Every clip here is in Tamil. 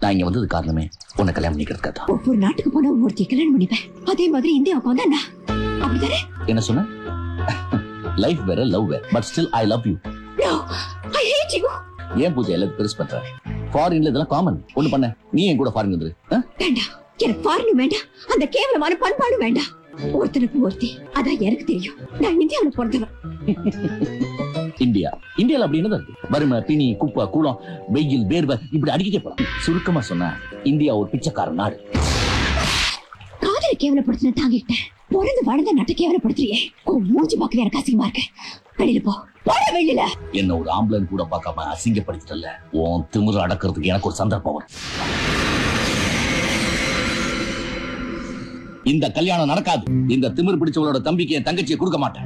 நான் இங்க வந்தது காரணமே உன்னை கல்யாணம் பண்ணிக்கிறதுக்காக தான் ஒவ்வொரு நாட்டுக்கு போனா ஒருத்தி கல்யாணம் பண்ணிப்பேன் அதே மாதிரி இந்தியாவுக்கு வந்தா நான் அப்படிதானே என்ன சொன்ன லைஃப் வேற லவ் வேற but still I love you No, I hate you. ஏன் பூஜை எல்லாத்தையும் பெருசு பண்ற ஃபாரின்ல இதெல்லாம் காமன் ஒண்ணு பண்ண நீ என் கூட ஃபாரின் வந்துரு ஆ? வேண்டாம் எனக்கு ஃபாரினும் வேண்டாம் அந்த கேவலமான பண்பாடும் வேண்டாம் ஒருத்தனுக்கு ஒருத்தி அதான் எனக்கு தெரியும் நான் இந்தியாவுல பிறந்தவன் இந்தியா இந்தியால அப்படி என்னதான் இருக்கு வறுமை பிணி குப்பை கூலம் வெயில் வேர்வை இப்படி அடிக்கிட்டே போலாம் சுருக்கமா சொன்னா இந்தியா ஒரு பிச்சைக்கார நாடு காதலை கேவலப்படுத்தின தாங்கிட்டேன் பிறந்து வளர்ந்த நட்டை கேவலப்படுத்துறியே உன் மூஞ்சி பார்க்கவே எனக்கு அசிங்கமா இருக்கு வெளியில போ போட வெளியில என்ன ஒரு ஆம்புலன்ஸ் கூட பார்க்காம அசிங்கப்படுத்திட்டல உன் திமிரு அடக்கிறதுக்கு எனக்கு ஒரு சந்தர்ப்பம் வரும் இந்த கல்யாணம் நடக்காது இந்த திமிரு பிடிச்சவளோட தம்பிக்கு என் தங்கச்சியை கொடுக்க மாட்டேன்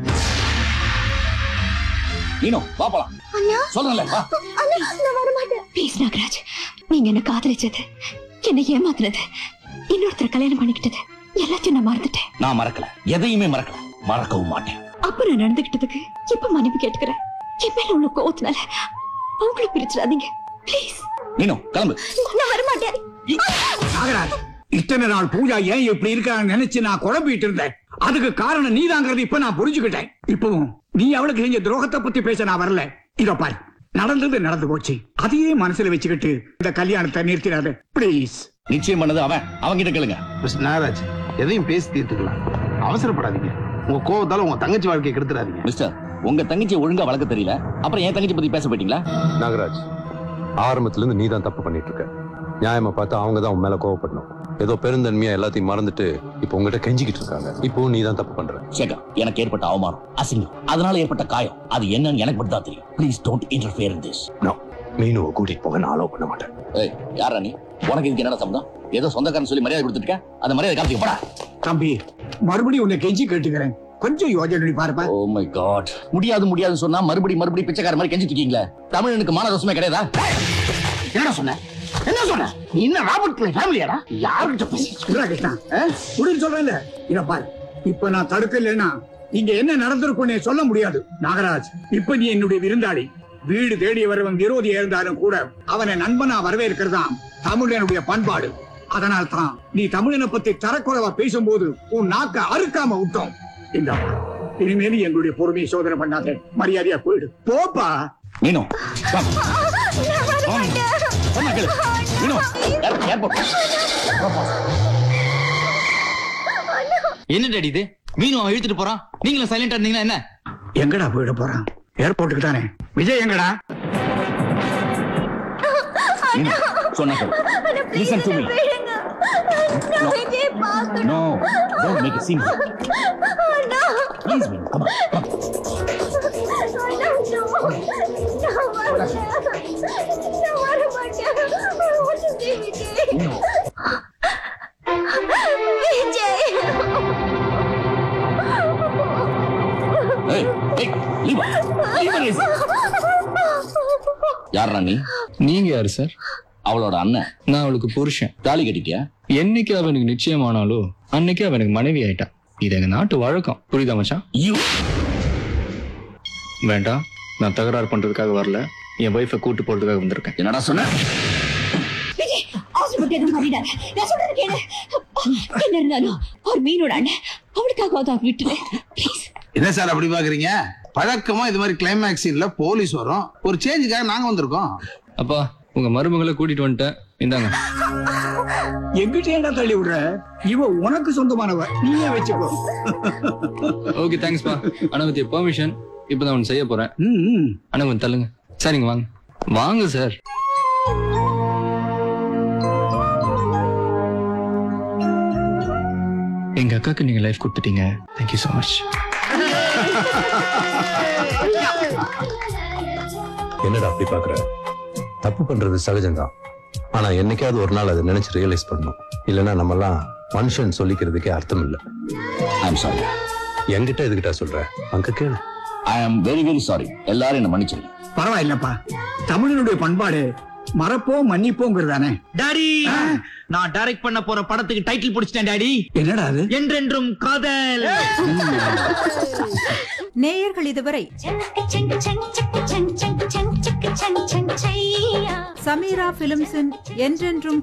நீனோ வா போலாம் சொல்றேன்ல வா ப்ளீஸ் நாகராஜ் நீங்க என்ன காதலிச்சது என்ன ஏமாத்துனது இன்னொருத்தர் கல்யாணம் பண்ணிக்கிட்டது எல்லாத்தையும் நான் மறந்துட்டேன் நான் மறக்கல எதையுமே மறக்கல மறக்கவும் மாட்டேன் அப்ப நான் நடந்துகிட்டதுக்கு இப்ப மன்னிப்பு கேட்டுக்கிறேன் என் மேல உள்ள கோவத்தினால அவங்கள பிரிச்சிடாதீங்க ப்ளீஸ் நீனோ கிளம்பு நான் வரமாட்டேன் நாகராஜ் இத்தனை நாள் பூஜா ஏன் இப்படி இருக்கான்னு நினைச்சு நான் குழம்பிட்டு இருந்தேன் அதுக்கு காரணம் நீதாங்கிறது இப்ப நான் புரிஞ்சுக்கிட்டேன் இப்பவும் நீ அவளுக்கு செஞ்ச துரோகத்தை பத்தி பேச நான் வரல இத பாரு நடந்தது நடந்து போச்சு அதையே மனசுல வச்சுக்கிட்டு இந்த கல்யாணத்தை நிறுத்திடாத ப்ளீஸ் நிச்சயம் பண்ணது அவன் அவன் கிட்ட கேளுங்க மிஸ்டர் நாகராஜ் எதையும் பேசி தீர்த்துக்கலாம் அவசரப்படாதீங்க உங்க கோவத்தால உங்க தங்கச்சி வாழ்க்கையை கெடுத்துறாதீங்க மிஸ்டர் உங்க தங்கச்சி ஒழுங்கா வளர்க்க தெரியல அப்புறம் என் தங்கச்சி பத்தி பேச போயிட்டீங்களா நாகராஜ் ஆரம்பத்துல இருந்து நீ தான் தப்பு பண்ணிட்டு இருக்க நியாயமா பார்த்தா அவங்க தான் உன் மேல கோவப்படணும் ஏதோ பெருந்தன்மையா எல்லாத்தையும் மறந்துட்டு இப்போ உங்ககிட்ட கெஞ்சிக்கிட்டு இருக்காங்க இப்போ நீ தான் தப்பு பண்ற சேகர் எனக்கு ஏற்பட்ட அவமானம் அசிங்கம் அதனால ஏற்பட்ட காயம் அது என்னன்னு எனக்கு மட்டும் தான் தெரியும் please don't interfere in this no மீனுவை கூட்டிட்டு போக நான் அலோவ் பண்ண மாட்டேன் ஏய் யாரா நீ உனக்கு இதுக்கு என்னடா சம்பந்தம் ஏதோ சொந்தக்காரன் சொல்லி மரியாதை கொடுத்துருக்க அந்த மரியாதை காமிச்சு போடா தம்பி மறுபடியும் உன்னை கெஞ்சி கேட்டுக்கிறேன் கொஞ்சம் யோஜனை பண்ணி பாருப்பா ஓ மை காட் முடியாது முடியாதுன்னு சொன்னா மறுபடி மறுபடி பிச்சைக்கார மாதிரி கெஞ்சிட்டு இருக்கீங்களே தமிழனுக்கு மான ரோசமே கிடையாதா என்னடா சொன்ன என்ன சொன்ன நீ என்ன ராபர்ட் கிளை ஃபேமிலியாடா யாருக்கிட்ட பேசி இல்லடா கிருஷ்ணா முடின்னு சொல்றேன்ல இத பாரு இப்ப நான் தடுக்கலைன்னா இங்க என்ன நடந்திருக்கும்னு சொல்ல முடியாது நாகராஜ் இப்ப நீ என்னுடைய விருந்தாளி வீடு தேடி வரவன் விரோதி இருந்தாலும் கூட அவனை நண்பனா வரவேற்கிறதாம் தமிழனுடைய பண்பாடு அதனால் தான் நீ தமிழனை பத்தி தரக்குறைவா பேசும்போது உன் நாக்க அறுக்காம விட்டோம் இந்த இனிமேல் எங்களுடைய பொறுமையை சோதனை பண்ணாத மரியாதையா போயிடு போப்பா மீனோ come. Come. சொன்னா கேளு. மீனோ, ஏர்- ஏர்போர்ட். என்ன டாடி இது மீனு அவன் இழுத்துட்டு போறான் நீங்களும் சைலண்டா இருந்தீங்கன்னா என்ன எங்கடா போயிட போறான் ஏர்போர்ட்டுக்கு தானே விஜய் எங்கடா மீனோ, சொன்னா கேளு. Listen to me. No, don't make a scene. Please, Meenu, come on, come on. Meenu. Hey, hey, leave her. Leave her, easy. யார்ரா நீ நீங்க யாரு சார் அவளோட அண்ணன் நான் அவளுக்கு புருஷன் தாலி கட்டிட்டியா என்னைக்கு அவ எனக்கு நிச்சயமானாலோ அன்னைக்கு அவ எனக்கு மனைவி ஆயிட்டா இது எங்க நாட்டு வழக்கம் புரியுதா மச்சான் யூ வேண்டாம் நான் தகராறு பண்றதுக்காக வரல என் ஒய்ஃபை கூட்டு போறதுக்காக வந்திருக்கேன் என்னடா சொன்ன விஜய் ஆசைப்பட்டு எதுவும் பண்ணிடாத நான் சொல்றது கேளு என்ன இருந்தாலும் ஒரு மீனோட அண்ணன் அவளுக்காக அதை விட்டுரு ப்ளீஸ் என்ன சார் அப்படி பாக்குறீங்க பழக்கமா இது மாதிரி கிளைமேக்ஸ் சீன்ல போலீஸ் வரும் ஒரு சேஞ்சுக்காக நாங்க வந்திருக்கோம் அப்பா உங்க மருமகளை கூட்டிட்டு வந்துட்டேன் இந்தாங்க எங்கிட்ட ஏன்டா தள்ளி விடுற இவ உனக்கு சொந்தமானவ நீயே வச்சுக்கோ ஓகே தேங்க்ஸ்ப்பா ஆனா வித் பெர்மிஷன் இப்பதான் ஒன்று செய்ய போறேன் ம், ம். ஆனா கொஞ்சம் தள்ளுங்க சரிங்க வாங்க வாங்க சார் எங்க அக்காக்கு நீங்க லைஃப் கொடுத்துட்டீங்க தேங்க்யூ ஸோ மச் என்னடா அப்படி பாக்குற தப்பு பண்றது சகஜம்தான் ஆனா என்னைக்காவது ஒரு நாள் அதை நினைச்சு ரியலைஸ் பண்ணணும் இல்லைன்னா நம்மலாம் மனுஷன் சொல்லிக்கிறதுக்கே அர்த்தம் இல்ல ஐ எம் சாரி என்கிட்ட எதுக்கிட்டா சொல்ற அங்க கேளு I am very very sorry எல்லாரும் என்ன மன்னிச்சிருங்க பரவாயில்லப்பா தமிழனுடைய பண்பாடு மறப்போம் மன்னிப்போங்கிறதானே டாடி நான் டைரக்ட் பண்ண போற படத்துக்கு டைட்டில் பிடிச்சிட்டேன் டாடி என்னடா அது என்றென்றும் காதல் நேயர்கள் இதுவரை சமீரா பிலிம்ஸின் என்றென்றும்